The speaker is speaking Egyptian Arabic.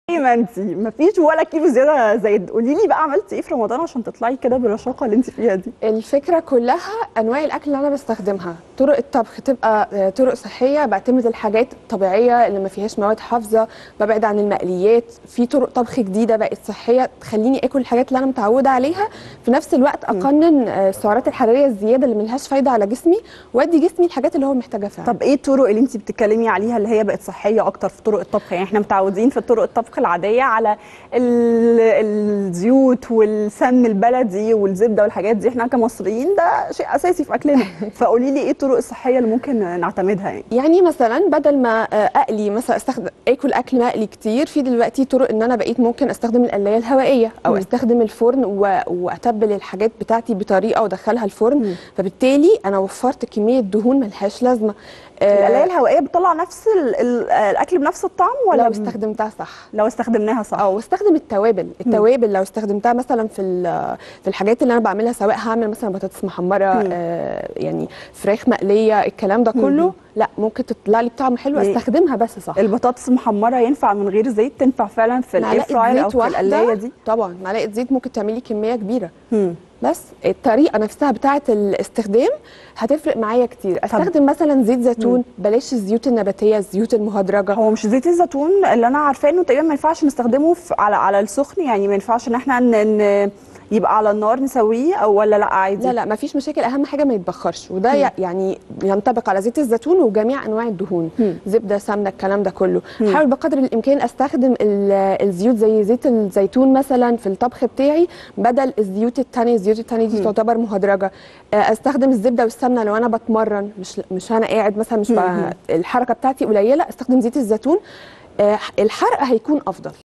ما انت مفيش ولا كيلو زياده زايد قولي لي بقى عملتي ايه في رمضان عشان تطلعي كده بالرشاقه اللي انت فيها دي الفكره كلها انواع الاكل اللي انا بستخدمها طرق الطبخ تبقى آه، طرق صحيه بعتمد الحاجات الطبيعيه اللي ما فيهاش مواد حافظه ببعد عن المقليات في طرق طبخ جديده بقت صحيه تخليني اكل الحاجات اللي انا متعوده عليها في نفس الوقت اقنن آه، السعرات الحراريه الزياده اللي ملهاش فايده على جسمي وادي جسمي الحاجات اللي هو محتاجها فعلا طب ايه الطرق اللي انت بتتكلمي عليها اللي هي بقت صحيه اكتر في طرق الطبخ يعني احنا متعودين في طرق الطبخ العاديه على ال- الزيوت والسمن البلدي والزبده والحاجات دي احنا كمصريين ده شيء اساسي في اكلنا فقولي لي ايه الطرق الصحيه اللي ممكن نعتمدها يعني يعني مثلا بدل ما آه، اقلي مثلا استخدم اكل اكل مقلي كتير في دلوقتي طرق ان انا بقيت ممكن استخدم القلايه الهوائيه او مم. استخدم الفرن و... واتبل الحاجات بتاعتي بطريقه وادخلها الفرن مم. فبالتالي انا وفرت كميه دهون ملهاش لازمه آه، القلايه الهوائيه بتطلع نفس ال ال الاكل بنفس الطعم ولا لو ب- استخدمتها صح لو استخدمناها صح او استخدم التوابل التوابل لو استخدمتها مثلا في ال- في الحاجات اللي انا بعملها سواء هعمل مثلا بطاطس محمره مم. آه يعني فراخ مقليه الكلام ده كله مم. لا ممكن تطلع لي بطعم حلو يعني استخدمها بس صح البطاطس محمره ينفع من غير زيت تنفع فعلا في الاير معلقة فراير او زيت في القلايه واحدة دي طبعا معلقه زيت ممكن تعملي كميه كبيره مم. بس الطريقه نفسها بتاعه الاستخدام هتفرق معايا كتير استخدم مثلا زيت زيتون بلاش الزيوت النباتيه الزيوت المهدرجه هو مش زيت الزيتون اللي انا عارفاه انه تقريبا ما ينفعش نستخدمه في على على السخن يعني ما ينفعش ان احنا ن... ن... يبقى على النار نسويه او ولا لا عادي لا لا مفيش مشاكل اهم حاجه ما يتبخرش وده ي- يعني ينطبق على زيت الزيتون وجميع انواع الدهون مم. زبده سمنه الكلام ده كله مم. حاول بقدر الامكان استخدم ال- الزيوت زي زيت الزيتون مثلا في الطبخ بتاعي بدل الزيوت التانية الزيوت التانية دي مم. تعتبر مهدرجه آه، استخدم الزبده والسمنه لو انا بتمرن مش مش انا قاعد مثلا مش مم. ب- الحركه بتاعتي قليله استخدم زيت الزيتون آه، الحرق هيكون افضل